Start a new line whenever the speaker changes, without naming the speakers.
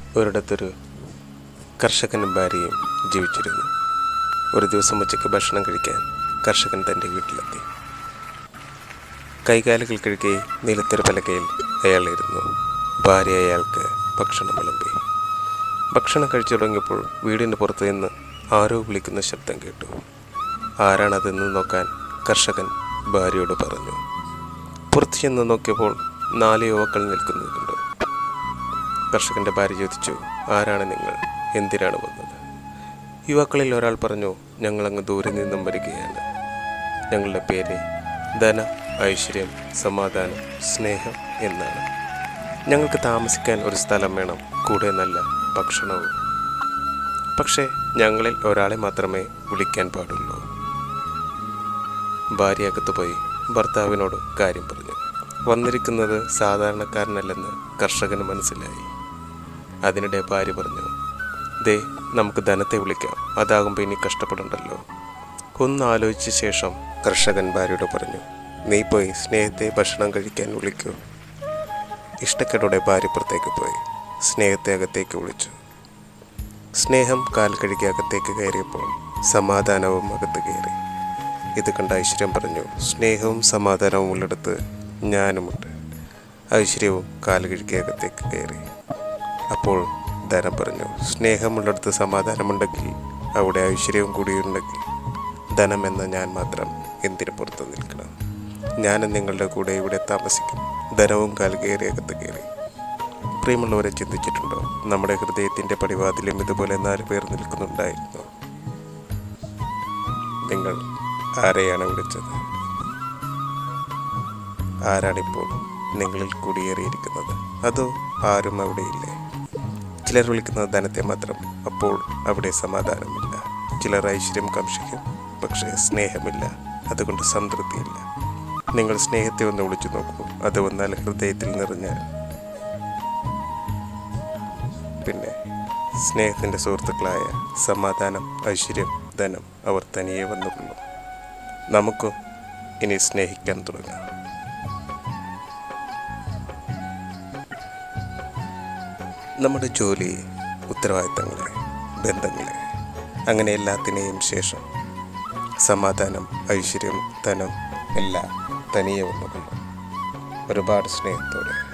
ഒരിടത്തൊരു കർഷകനും ഭാര്യയും ജീവിച്ചിരുന്നു ഒരു ദിവസം ഉച്ചയ്ക്ക് ഭക്ഷണം കഴിക്കാൻ കർഷകൻ തൻ്റെ വീട്ടിലെത്തി കൈകാലുകൾ കഴുകി നിലത്തൊരു പലകയിൽ അയാൾ ഇരുന്നു ഭാര്യ അയാൾക്ക് ഭക്ഷണം വിളമ്പി ഭക്ഷണം കഴിച്ചു തുടങ്ങിയപ്പോൾ വീടിന് പുറത്തു നിന്ന് ആരോ വിളിക്കുന്ന ശബ്ദം കേട്ടു ആരാണതെന്ന് നോക്കാൻ കർഷകൻ ഭാര്യയോട് പറഞ്ഞു പുറത്തു ചെന്ന് നോക്കിയപ്പോൾ നാല് യുവാക്കൾ നിൽക്കുന്നത് കണ്ടു കർഷകന്റെ ഭാര്യ ചോദിച്ചു ആരാണ് നിങ്ങൾ എന്തിനാണ് വന്നത് യുവാക്കളിൽ ഒരാൾ പറഞ്ഞു ഞങ്ങളങ്ങ് ദൂരെ നിന്നും വരികയാണ് ഞങ്ങളുടെ പേര് ധന ഐശ്വര്യം സമാധാനം സ്നേഹം എന്നാണ് ഞങ്ങൾക്ക് താമസിക്കാൻ ഒരു സ്ഥലം വേണം കൂടെ നല്ല ഭക്ഷണവും പക്ഷേ ഞങ്ങളിൽ ഒരാളെ മാത്രമേ വിളിക്കാൻ പാടുള്ളൂ ഭാര്യ അകത്ത് പോയി ഭർത്താവിനോട് കാര്യം പറഞ്ഞു വന്നിരിക്കുന്നത് സാധാരണക്കാരനല്ലെന്ന് കർഷകന് മനസ്സിലായി അതിനിടെ ഭാര്യ പറഞ്ഞു ദേ നമുക്ക് ധനത്തെ വിളിക്കാം അതാകുമ്പോൾ ഇനി കഷ്ടപ്പെടണ്ടല്ലോ ഒന്ന് ആലോചിച്ച ശേഷം കർഷകൻ ഭാര്യയോട് പറഞ്ഞു നീ പോയി സ്നേഹത്തെ ഭക്ഷണം കഴിക്കാൻ വിളിക്കൂ ഇഷ്ടക്കേടോടെ ഭാര്യ പുറത്തേക്ക് പോയി സ്നേഹത്തെ അകത്തേക്ക് വിളിച്ചു സ്നേഹം കാൽ കഴുകി അകത്തേക്ക് കയറിയപ്പോൾ സമാധാനവും അകത്ത് കയറി ഇത് കണ്ട ഐശ്വര്യം പറഞ്ഞു സ്നേഹവും സമാധാനവും ഉള്ളിടത്ത് ഞാനുമുണ്ട് ഐശ്വര്യവും കാൽ കഴുകി അകത്തേക്ക് കയറി അപ്പോൾ ധനം പറഞ്ഞു സ്നേഹമുള്ളിടത്ത് സമാധാനമുണ്ടെങ്കിൽ അവിടെ ഐശ്വര്യവും കൂടിയുണ്ടെങ്കിൽ ധനം എന്ന ഞാൻ മാത്രം എന്തിനു പുറത്ത് നിൽക്കണം ഞാനും നിങ്ങളുടെ കൂടെ ഇവിടെ താമസിക്കും ധനവും കാൽ കയറി അകത്ത് കയറി പ്രിയമുള്ളവരെ ചിന്തിച്ചിട്ടുണ്ടോ നമ്മുടെ ഹൃദയത്തിൻ്റെ പടിവാതിലും ഇതുപോലെ നാല് പേർ നിൽക്കുന്നുണ്ടായിരുന്നു നിങ്ങൾ ആരെയാണ് വിളിച്ചത് ആരാണിപ്പോൾ നിങ്ങളിൽ കുടിയേറിയിരിക്കുന്നത് അതോ ആരും അവിടെയില്ലേ ചിലർ വിളിക്കുന്നത് ധനത്തെ മാത്രം അപ്പോൾ അവിടെ സമാധാനമില്ല ചിലർ ഐശ്വര്യം കാക്ഷിക്കും പക്ഷേ സ്നേഹമില്ല അതുകൊണ്ട് സംതൃപ്തിയില്ല നിങ്ങൾ സ്നേഹത്തെ ഒന്ന് വിളിച്ചു നോക്കൂ അത് വന്നാൽ ഹൃദയത്തിൽ നിറഞ്ഞാൽ പിന്നെ സ്നേഹത്തിൻ്റെ സുഹൃത്തുക്കളായ സമാധാനം ഐശ്വര്യം ധനം അവർ തനിയെ വന്നുകൊള്ളും നമുക്കും ഇനി സ്നേഹിക്കാൻ തുടങ്ങാം നമ്മുടെ ജോലി ഉത്തരവാദിത്തങ്ങളെ ബന്ധങ്ങളെ അങ്ങനെ എല്ലാത്തിനെയും ശേഷം സമാധാനം ഐശ്വര്യം ധനം എല്ലാം തനിയെ വന്നുകൊള്ളും ഒരുപാട് സ്നേഹത്തോടെ